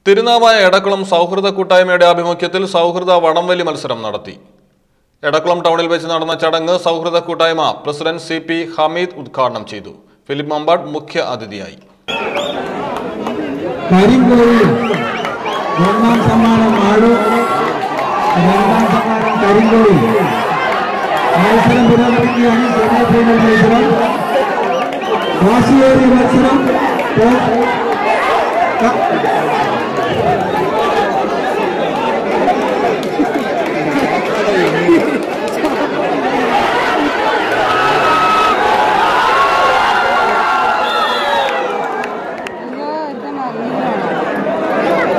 തിരുനാവായ എടക്കുളം സൗഹൃദ കൂട്ടായ്മയുടെ ആഭിമുഖ്യത്തിൽ സൗഹൃദ വടംവലി മത്സരം നടത്തി എടക്കുളം ടൗണിൽ വെച്ച് നടന്ന ചടങ്ങ് സൗഹൃദ കൂട്ടായ്മ പ്രസിഡന്റ് സി പി ഹമീദ് ഉദ്ഘാടനം ചെയ്തു ഫിലിപ്പ് മമ്പാട് മുഖ്യ അതിഥിയായി കരിങ്കോയിൽ ഒന്നാം സമ്മാനം ആടു രണ്ടാം സമ്മാനം കരിങ്കോയിൽ മത്സരം പുരോഗമിക്കുകയാണ് സെമി ഫൈനൽ മത്സരം വാശിയേറിയ മത്സരം ടോസ് ക- 이거 일단 아니에요.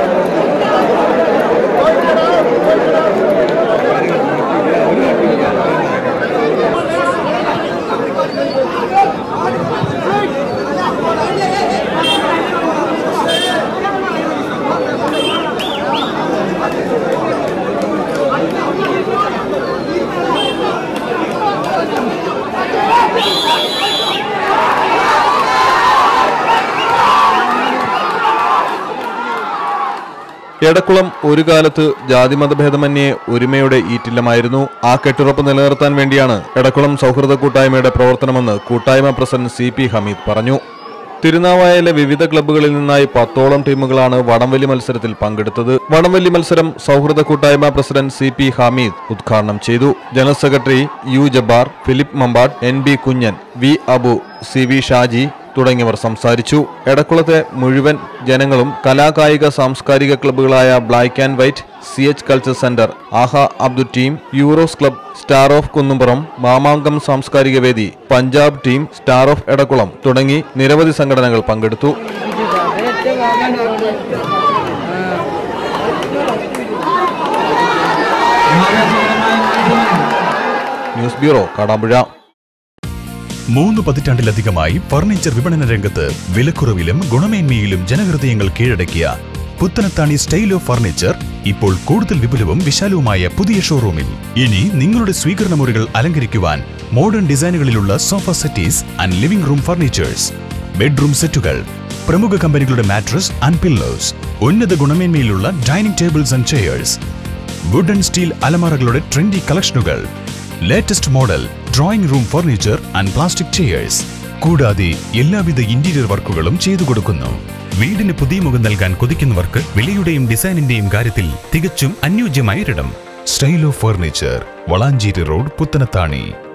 എടക്കുളം ഒരു കാലത്ത് ജാതിമതഭേദമന്യേ ഒരുമയുടെ ഈറ്റില്ലമായിരുന്നു ആ കെട്ടുറപ്പ് നിലനിർത്താൻ വേണ്ടിയാണ് എടക്കുളം സൗഹൃദ കൂട്ടായ്മയുടെ പ്രവർത്തനമെന്ന് കൂട്ടായ്മ പ്രസിഡന്റ് സി പി ഹമീദ് പറഞ്ഞു തിരുനാവായയിലെ വിവിധ ക്ലബ്ബുകളിൽ നിന്നായി പത്തോളം ടീമുകളാണ് വടംവലി മത്സരത്തിൽ പങ്കെടുത്തത് വടംവലി മത്സരം സൗഹൃദ കൂട്ടായ്മ പ്രസിഡന്റ് സി പി ഹമീദ് ഉദ്ഘാടനം ചെയ്തു general secretary U Jabbar Philip Mampad N B Kunjan V Abu C V Shaji തുടങ്ങിയവർ സംസാരിച്ചു എടക്കുളത്തെ മുഴുവൻ ജനങ്ങളും കലാകായിക സാംസ്കാരിക ക്ലബ്ബുകളായ black and white C H culture centre ആഹ Abdu team Euros club star of Kunnumpuram Mamankam സാംസ്കാരിക വേദി Punjab team star of Edakkulam തുടങ്ങി നിരവധി സംഘടനകൾ പങ്കെടുത്തു ആവേശകരമായ മത്സരം ന്യൂസ് ബ്യൂറോ കാടാമ്പുഴ മൂന്ന് പതിറ്റാണ്ടിലധികമായി ഫർണിച്ചർ വിപണന രംഗത്ത് വിലക്കുറവിലും ഗുണമേന്മയിലും ജനഹൃദയങ്ങൾ കീഴടക്കിയ പുത്തനത്താണി സ്റ്റൈൽ ഓഫ് ഫർണിച്ചർ ഇപ്പോൾ കൂടുതൽ വിപുലവും വിശാലവുമായ പുതിയ ഷോറൂമിൽ ഇനി നിങ്ങളുടെ സ്വീകരണ മുറികൾ അലങ്കരിക്കുവാൻ മോഡേൺ ഡിസൈനുകളിലുള്ള sofa settees and living room furnitures bedroom സെറ്റുകൾ പ്രമുഖ കമ്പനികളുടെ മാട്രസ് ആൻഡ് പില്ലോസ് ഉന്നത ഗുണമേന്മയിലുള്ള dining tables and chairs wood and steel അലമാറകളുടെ ട്രെൻഡി കളക്ഷനുകൾ latest model drawing room furniture and plastic chairs കൂടാതെ എല്ലാവിധ ഇന്റീരിയർ വർക്കുകളും ചെയ്തു കൊടുക്കുന്നു വീടിന് പുതിയ മുഖം നൽകാൻ കൊതിക്കുന്നവർക്ക് വിലയുടെയും ഡിസൈനിന്റെയും കാര്യത്തിൽ തികച്ചും അനുയോജ്യമായ ഒരിടം style of furniture Valanchery road Puthanathani